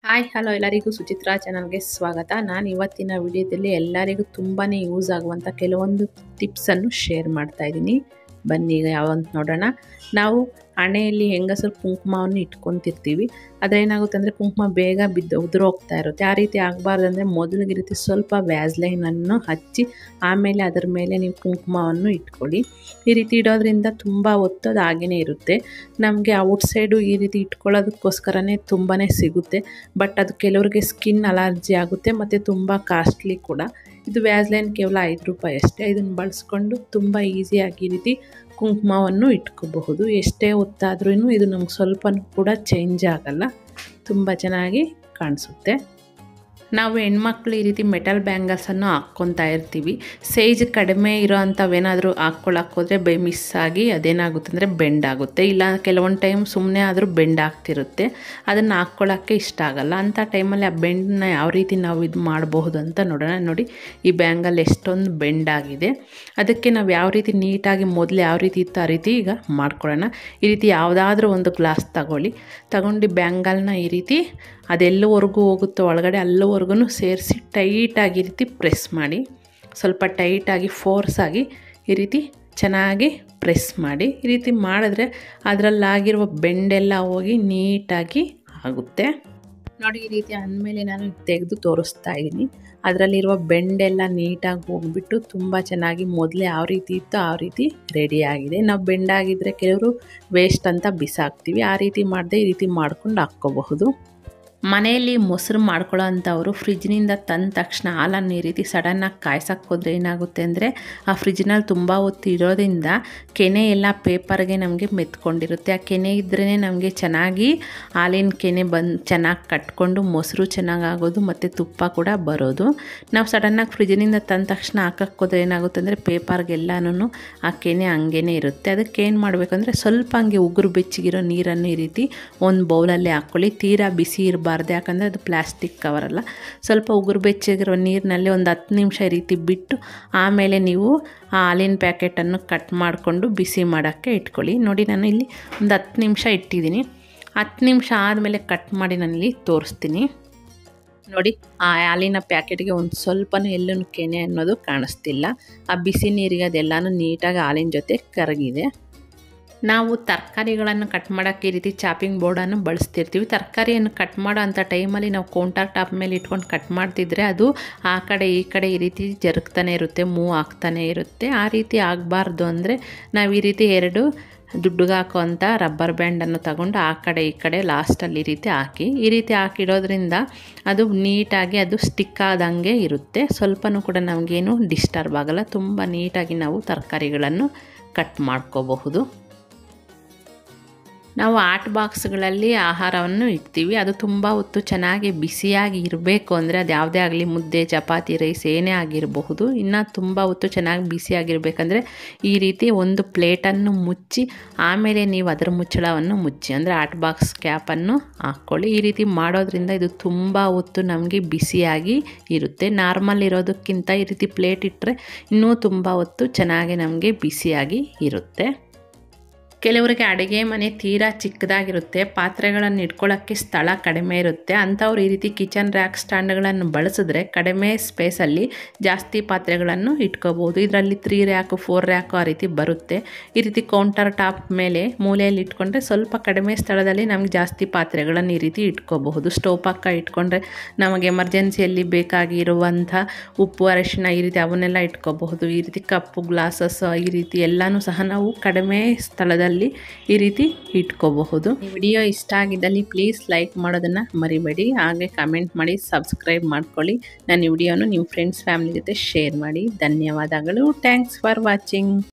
hi hello ಎಲ್ಲರಿಗೂ ಸುಚಿತ್ರಾ ಚಾನಲ್ಗೆ ಸ್ವಾಗತ ನಾನು ಇವತ್ತಿನ ವಿಡಿಯೋದಲ್ಲಿ ಎಲ್ಲರಿಗೂ ತುಂಬಾ ಯೂಸ್ ಆಗುವಂಥ ಕೆಲವೊಂದು ಟಿಪ್ಸನ್ನು ಶೇರ್ ಮಾಡ್ತಾ ಇದ್ದೀನಿ ಬನ್ನಿ ಈಗ ಯಾವಂತ ನೋಡೋಣ ನಾವು ಹಣೆಯಲ್ಲಿ ಹೆಂಗಸರು ಕುಂಕುಮವನ್ನು ಇಟ್ಕೊತಿರ್ತೀವಿ ಆದರೆ ಏನಾಗುತ್ತೆ ಅಂದರೆ ಕುಂಕುಮ ಬೇಗ ಬಿದ್ದು ಉದುರೋಗ್ತಾ ಇರುತ್ತೆ ಆ ರೀತಿ ಆಗಬಾರ್ದು ಅಂದರೆ ಮೊದಲಿಗೆ ರೀತಿ ಸ್ವಲ್ಪ ವ್ಯಾಸ್ಲೈನನ್ನು ಹಚ್ಚಿ ಆಮೇಲೆ ಅದರ ಮೇಲೆ ನೀವು ಕುಂಕುಮವನ್ನು ಇಟ್ಕೊಳ್ಳಿ ಈ ರೀತಿ ಇಡೋದ್ರಿಂದ ತುಂಬ ಹೊತ್ತು ಅದು ಹಾಗೇ ಇರುತ್ತೆ ನಮಗೆ ಔಟ್ಸೈಡು ಈ ರೀತಿ ಇಟ್ಕೊಳ್ಳೋದಕ್ಕೋಸ್ಕರನೇ ತುಂಬಾ ಸಿಗುತ್ತೆ ಬಟ್ ಅದು ಕೆಲವರಿಗೆ ಸ್ಕಿನ್ ಅಲರ್ಜಿ ಆಗುತ್ತೆ ಮತ್ತು ತುಂಬ ಕಾಸ್ಟ್ಲಿ ಕೂಡ ಇದು ವ್ಯಾಸ್ಲೈನ್ ಕೇವಲ ಐದು ರೂಪಾಯಿ ಅಷ್ಟೇ ಇದನ್ನು ಬಳಸ್ಕೊಂಡು ತುಂಬ ಈಸಿಯಾಗಿ ಈ ರೀತಿ ಕುಂಕುಮವನ್ನು ಇಟ್ಕೋಬಹುದು ಎಷ್ಟೇ ಹೊತ್ತಾದ್ರೂ ಇದು ನಮ್ಗೆ ಸ್ವಲ್ಪ ಕೂಡ ಚೇಂಜ್ ಆಗಲ್ಲ ತುಂಬ ಚೆನ್ನಾಗಿ ಕಾಣಿಸುತ್ತೆ ನಾವು ಹೆಣ್ಮಕ್ಳು ಈ ರೀತಿ ಮೆಟಲ್ ಬ್ಯಾಂಗಲ್ಸನ್ನು ಹಾಕ್ಕೊತಾ ಇರ್ತೀವಿ ಸೈಜ್ ಕಡಿಮೆ ಇರೋ ಅಂಥವೇನಾದರೂ ಹಾಕ್ಕೊಳಕ್ಕೆ ಹೋದರೆ ಬೈ ಮಿಸ್ ಆಗಿ ಅದೇನಾಗುತ್ತೆ ಅಂದರೆ ಬೆಂಡ್ ಆಗುತ್ತೆ ಇಲ್ಲ ಕೆಲವೊಂದು ಟೈಮ್ ಸುಮ್ಮನೆ ಆದರೂ ಬೆಂಡ್ ಆಗ್ತಿರುತ್ತೆ ಅದನ್ನು ಹಾಕ್ಕೊಳ್ಳೋಕ್ಕೆ ಇಷ್ಟ ಆಗಲ್ಲ ಅಂಥ ಟೈಮಲ್ಲಿ ಆ ಬೆಂಡನ್ನ ಯಾವ ರೀತಿ ನಾವು ಇದು ಮಾಡಬಹುದು ಅಂತ ನೋಡೋಣ ನೋಡಿ ಈ ಬ್ಯಾಂಗಲ್ ಎಷ್ಟೊಂದು ಬೆಂಡ್ ಆಗಿದೆ ಅದಕ್ಕೆ ನಾವು ಯಾವ ರೀತಿ ನೀಟಾಗಿ ಮೊದಲು ಯಾವ ರೀತಿ ಇತ್ತು ಆ ರೀತಿ ಈಗ ಮಾಡ್ಕೊಳ್ಳೋಣ ಈ ರೀತಿ ಯಾವುದಾದ್ರೂ ಒಂದು ಗ್ಲಾಸ್ ತಗೊಳ್ಳಿ ತಗೊಂಡು ಬ್ಯಾಂಗಲ್ನ ಈ ರೀತಿ ಅದೆಲ್ಲವರೆಗೂ ಹೋಗುತ್ತೋ ಒಳಗಡೆ ಅಲ್ಲಿವರೆಗೂ ಸೇರಿಸಿ ಟೈಟಾಗಿ ಈ ರೀತಿ ಪ್ರೆಸ್ ಮಾಡಿ ಸ್ವಲ್ಪ ಟೈಟಾಗಿ ಫೋರ್ಸಾಗಿ ಈ ರೀತಿ ಚೆನ್ನಾಗಿ ಪ್ರೆಸ್ ಮಾಡಿ ಈ ರೀತಿ ಮಾಡಿದ್ರೆ ಅದರಲ್ಲಾಗಿರುವ ಬೆಂಡೆಲ್ಲ ಹೋಗಿ ನೀಟಾಗಿ ಆಗುತ್ತೆ ನೋಡಿ ಈ ರೀತಿ ಅಂದಮೇಲೆ ನಾನು ತೆಗೆದು ತೋರಿಸ್ತಾ ಇದ್ದೀನಿ ಅದರಲ್ಲಿರುವ ಬೆಂಡೆಲ್ಲ ನೀಟಾಗಿ ಹೋಗ್ಬಿಟ್ಟು ತುಂಬ ಚೆನ್ನಾಗಿ ಮೊದಲೇ ಯಾವ ರೀತಿ ಇತ್ತು ಆ ರೀತಿ ರೆಡಿಯಾಗಿದೆ ನಾವು ಬೆಂಡಾಗಿದ್ದರೆ ಕೆಲವರು ವೇಸ್ಟ್ ಅಂತ ಬಿಸಾಕ್ತೀವಿ ಆ ರೀತಿ ಮಾಡದೆ ಈ ರೀತಿ ಮಾಡ್ಕೊಂಡು ಹಾಕ್ಕೋಬಹುದು ಮನೆಯಲ್ಲಿ ಮೊಸರು ಮಾಡ್ಕೊಳ್ಳೋ ಅಂಥವರು ಫ್ರಿಜ್ನಿಂದ ತಂದ ತಕ್ಷಣ ಹಾಲನ್ನು ಈ ರೀತಿ ಸಡನ್ನಾಗಿ ಕಾಯ್ಸಕ್ಕೆ ಹೋದ್ರೆ ಏನಾಗುತ್ತೆ ಅಂದರೆ ಆ ಫ್ರಿಜ್ನಲ್ಲಿ ತುಂಬ ಹೊತ್ತು ಇರೋದ್ರಿಂದ ಕೆನೆ ಎಲ್ಲ ಪೇಪರ್ಗೆ ನಮಗೆ ಮೆತ್ಕೊಂಡಿರುತ್ತೆ ಆ ಕೆನೆ ಇದ್ರೇ ನಮಗೆ ಚೆನ್ನಾಗಿ ಹಾಲಿನ ಕೆನೆ ಬಂದು ಚೆನ್ನಾಗಿ ಕಟ್ಕೊಂಡು ಮೊಸರು ಚೆನ್ನಾಗಿ ಆಗೋದು ಮತ್ತು ತುಪ್ಪ ಕೂಡ ಬರೋದು ನಾವು ಸಡನ್ನಾಗಿ ಫ್ರಿಜ್ನಿಂದ ತಂದ ತಕ್ಷಣ ಹಾಕಕ್ಕೆ ಹೋದ್ರೆ ಏನಾಗುತ್ತೆ ಅಂದರೆ ಪೇಪರ್ಗೆಲ್ಲನೂ ಆ ಕೆನೆ ಹಂಗೇ ಇರುತ್ತೆ ಅದಕ್ಕೆ ಏನು ಮಾಡಬೇಕಂದ್ರೆ ಸ್ವಲ್ಪ ಹಂಗೆ ಉಗುರು ಬೆಚ್ಚಗಿರೋ ನೀರನ್ನು ಈ ರೀತಿ ಒಂದು ಬೌಲಲ್ಲಿ ಹಾಕ್ಕೊಳ್ಳಿ ತೀರಾ ಬಿಸಿ ಇರಬಾರ್ದು ಬಾರ್ದು ಯಾಕಂದರೆ ಅದು ಪ್ಲಾಸ್ಟಿಕ್ ಕವರಲ್ಲ ಸ್ವಲ್ಪ ಉಗುರು ಬೆಚ್ಚಗಿರೋ ನೀರಿನಲ್ಲಿ ಒಂದು ಹತ್ತು ನಿಮಿಷ ಈ ರೀತಿ ಬಿಟ್ಟು ಆಮೇಲೆ ನೀವು ಆ ಹಾಲಿನ ಪ್ಯಾಕೆಟನ್ನು ಕಟ್ ಮಾಡಿಕೊಂಡು ಬಿಸಿ ಮಾಡೋಕ್ಕೆ ಇಟ್ಕೊಳ್ಳಿ ನೋಡಿ ನಾನು ಇಲ್ಲಿ ಒಂದು ಹತ್ತು ನಿಮಿಷ ಇಟ್ಟಿದ್ದೀನಿ ಹತ್ತು ನಿಮಿಷ ಆದಮೇಲೆ ಕಟ್ ಮಾಡಿ ನಾನಿಲ್ಲಿ ತೋರಿಸ್ತೀನಿ ನೋಡಿ ಆ ಹಾಲಿನ ಪ್ಯಾಕೆಟ್ಗೆ ಒಂದು ಸ್ವಲ್ಪನೂ ಎಲ್ಲೂ ಕೆನೆ ಅನ್ನೋದು ಕಾಣಿಸ್ತಿಲ್ಲ ಆ ಬಿಸಿ ನೀರಿಗೆ ಅದೆಲ್ಲನೂ ನೀಟಾಗಿ ಹಾಲಿನ ಜೊತೆ ಕರಗಿದೆ ನಾವು ತರಕಾರಿಗಳನ್ನು ಕಟ್ ಮಾಡೋಕ್ಕೆ ಈ ರೀತಿ ಚಾಪಿಂಗ್ ಬೋರ್ಡನ್ನು ಬಳಸ್ತಿರ್ತೀವಿ ತರಕಾರಿಯನ್ನು ಕಟ್ ಮಾಡೋ ಅಂಥ ಟೈಮಲ್ಲಿ ನಾವು ಕೌಂಟರ್ ಟಾಪ್ ಮೇಲೆ ಇಟ್ಕೊಂಡು ಕಟ್ ಮಾಡ್ತಿದ್ರೆ ಅದು ಆ ಕಡೆ ಈ ಕಡೆ ಈ ರೀತಿ ಜರುಗ್ತಾನೆ ಇರುತ್ತೆ ಮೂವ್ ಆಗ್ತಾನೆ ಇರುತ್ತೆ ಆ ರೀತಿ ಆಗಬಾರ್ದು ಅಂದರೆ ನಾವು ಈ ರೀತಿ ಎರಡು ದುಡ್ಡುಗೆ ಹಾಕುವಂಥ ರಬ್ಬರ್ ಬ್ಯಾಂಡನ್ನು ತಗೊಂಡು ಆ ಕಡೆ ಈ ಕಡೆ ಲಾಸ್ಟಲ್ಲಿ ಈ ರೀತಿ ಹಾಕಿ ಈ ರೀತಿ ಹಾಕಿಡೋದ್ರಿಂದ ಅದು ನೀಟಾಗಿ ಅದು ಸ್ಟಿಕ್ ಆದಂಗೆ ಇರುತ್ತೆ ಸ್ವಲ್ಪನೂ ಕೂಡ ನಮಗೇನು ಡಿಸ್ಟರ್ಬ್ ಆಗಲ್ಲ ತುಂಬ ನೀಟಾಗಿ ನಾವು ತರಕಾರಿಗಳನ್ನು ಕಟ್ ಮಾಡ್ಕೋಬಹುದು ನಾವು ಆಟ್ ಬಾಕ್ಸ್ಗಳಲ್ಲಿ ಆಹಾರವನ್ನು ಇಡ್ತೀವಿ ಅದು ತುಂಬ ಹೊತ್ತು ಚೆನ್ನಾಗಿ ಬಿಸಿಯಾಗಿ ಇರಬೇಕು ಅಂದರೆ ಅದು ಯಾವುದೇ ಆಗಲಿ ಮುದ್ದೆ ಚಪಾತಿ ರೈಸ್ ಏನೇ ಆಗಿರಬಹುದು ಇನ್ನು ತುಂಬ ಹೊತ್ತು ಚೆನ್ನಾಗಿ ಬಿಸಿಯಾಗಿರಬೇಕಂದ್ರೆ ಈ ರೀತಿ ಒಂದು ಪ್ಲೇಟನ್ನು ಮುಚ್ಚಿ ಆಮೇಲೆ ನೀವು ಅದರ ಮುಚ್ಚಳವನ್ನು ಮುಚ್ಚಿ ಅಂದರೆ ಆಟ್ ಬಾಕ್ಸ್ ಕ್ಯಾಪನ್ನು ಹಾಕ್ಕೊಳ್ಳಿ ಈ ರೀತಿ ಮಾಡೋದ್ರಿಂದ ಇದು ತುಂಬ ಹೊತ್ತು ನಮಗೆ ಬಿಸಿಯಾಗಿ ಇರುತ್ತೆ ನಾರ್ಮಲ್ ಇರೋದಕ್ಕಿಂತ ಈ ರೀತಿ ಪ್ಲೇಟ್ ಇಟ್ಟರೆ ಇನ್ನೂ ತುಂಬ ಹೊತ್ತು ಚೆನ್ನಾಗಿ ನಮಗೆ ಬಿಸಿಯಾಗಿ ಇರುತ್ತೆ ಕೆಲವರಿಗೆ ಅಡುಗೆ ಮನೆ ತೀರಾ ಚಿಕ್ಕದಾಗಿರುತ್ತೆ ಪಾತ್ರೆಗಳನ್ನು ಇಟ್ಕೊಳ್ಳೋಕ್ಕೆ ಸ್ಥಳ ಕಡಿಮೆ ಇರುತ್ತೆ ಅಂಥವ್ರು ಈ ರೀತಿ ಕಿಚನ್ ರ್ಯಾಕ್ ಸ್ಟ್ಯಾಂಡ್ಗಳನ್ನು ಬಳಸಿದ್ರೆ ಕಡಿಮೆ ಸ್ಪೇಸಲ್ಲಿ ಜಾಸ್ತಿ ಪಾತ್ರೆಗಳನ್ನು ಇಟ್ಕೋಬೋದು ಇದರಲ್ಲಿ ತ್ರೀ ರ್ಯಾಕು ಫೋರ್ ರ್ಯಾಕು ಆ ರೀತಿ ಬರುತ್ತೆ ಈ ರೀತಿ ಕೌಂಟರ್ ಟಾಪ್ ಮೇಲೆ ಮೂಲೆಯಲ್ಲಿ ಇಟ್ಕೊಂಡ್ರೆ ಸ್ವಲ್ಪ ಕಡಿಮೆ ಸ್ಥಳದಲ್ಲಿ ನಮಗೆ ಜಾಸ್ತಿ ಪಾತ್ರೆಗಳನ್ನು ಈ ರೀತಿ ಇಟ್ಕೋಬಹುದು ಸ್ಟೋವ್ ಪಕ್ಕ ಇಟ್ಕೊಂಡ್ರೆ ನಮಗೆ ಎಮರ್ಜೆನ್ಸಿಯಲ್ಲಿ ಬೇಕಾಗಿರುವಂಥ ಉಪ್ಪು ಅರಿಶಿನ ಈ ರೀತಿ ಅವನ್ನೆಲ್ಲ ಇಟ್ಕೋಬಹುದು ಈ ರೀತಿ ಕಪ್ಪು ಗ್ಲಾಸಸ್ ಈ ರೀತಿ ಎಲ್ಲನೂ ಸಹ ನಾವು ಕಡಿಮೆ ಸ್ಥಳದಲ್ಲಿ ಈ ರೀತಿ ಇಟ್ಕೋಬಹುದು ವಿಡಿಯೋ ಇಷ್ಟ ಆಗಿದ್ದಲ್ಲಿ ಪ್ಲೀಸ್ ಲೈಕ್ ಮಾಡೋದನ್ನು ಮರಿಬೇಡಿ ಹಾಗೆ ಕಮೆಂಟ್ ಮಾಡಿ ಸಬ್ಸ್ಕ್ರೈಬ್ ಮಾಡ್ಕೊಳ್ಳಿ ನನ್ನ ವಿಡಿಯೋನು ನಿಮ್ಮ ಫ್ರೆಂಡ್ಸ್ ಫ್ಯಾಮಿಲಿ ಜೊತೆ ಶೇರ್ ಮಾಡಿ ಧನ್ಯವಾದಗಳು ಥ್ಯಾಂಕ್ಸ್ ಫಾರ್ ವಾಚಿಂಗ್